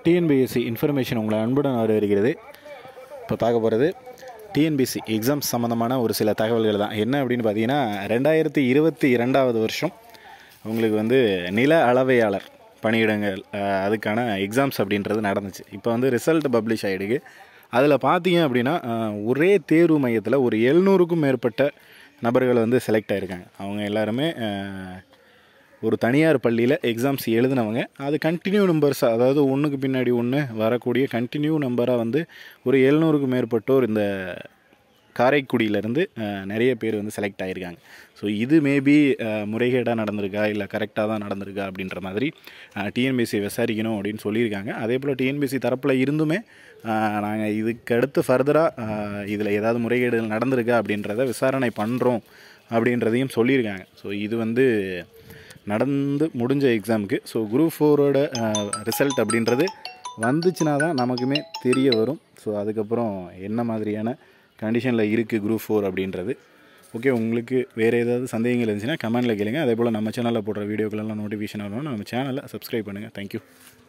TNPSC information உங்களை அன்புடன் வரவேற்கிறது இப்போ பார்க்க போகிறது டிஎன்பிஎஸ்சி எக்ஸாம்ஸ் சம்மந்தமான ஒரு சில தகவல்கள் தான் என்ன அப்படின்னு பார்த்தீங்கன்னா ரெண்டாயிரத்தி இருபத்தி இரண்டாவது வருஷம் உங்களுக்கு வந்து நில அளவையாளர் பணியிடங்கள் அஹ், அதுக்கான எக்ஸாம்ஸ் அப்படின்றது நடந்துச்சு இப்போ வந்து ரிசல்ட் பப்ளிஷ் ஆகிடுக்கு அதில் பார்த்தீங்க அப்படின்னா அஹ், ஒரே தேர்வு மையத்தில் ஒரு எழுநூறுக்கும் மேற்பட்ட நபர்கள் வந்து செலக்ட் ஆகிருக்காங்க அவங்க எல்லாருமே அஹ், ஒரு தனியார் பள்ளியில் எக்ஸாம்ஸ் எழுதினவங்க அது கண்டினியூ நம்பர்ஸாக அதாவது ஒன்றுக்கு பின்னாடி ஒன்று வரக்கூடிய கண்டினியூ நம்பராக வந்து ஒரு எழுநூறுக்கும் மேற்பட்டோர் இந்த காரைக்குடியிலேருந்து நிறைய பேர் வந்து செலக்ட் ஆகியிருக்காங்க ஸோ இது மேபி முறைகேடாக நடந்திருக்கா இல்லை கரெக்டாக தான் நடந்திருக்கா அப்படின்ற மாதிரி டிஎன்பிசி விசாரிக்கணும் அப்படின்னு சொல்லியிருக்காங்க அதே போல் டிஎன்பிசி தரப்பில் இருந்துமே நாங்கள் இதுக்கு அடுத்து ஃபர்தராக இதில் ஏதாவது முறைகேடுகள் நடந்திருக்கா அப்படின்றத விசாரணை பண்ணுறோம் அப்படின்றதையும் சொல்லியிருக்காங்க ஸோ இது வந்து நடந்து முடிஞ்ச எக்ஸாமுக்கு ஸோ குரூப் ஃபோரோட ரிசல்ட் அப்படின்றது வந்துச்சுன்னா தான் நமக்குமே தெரிய வரும் ஸோ அதுக்கப்புறம் என்ன மாதிரியான கண்டிஷனில் இருக்குது குரூப் ஃபோர் அப்படின்றது ஓகே உங்களுக்கு வேறு ஏதாவது சந்தேகங்கள் இருந்துச்சுன்னா கமெண்ட்டில் கேளுங்க அதே போல் நம்ம சேனலில் போடுற வீடியோக்களெல்லாம் நோட்டிஃபிகேஷன் வரணும் நம்ம சேனலை சப்ஸ்கிரைப் பண்ணுங்கள் தேங்க்யூ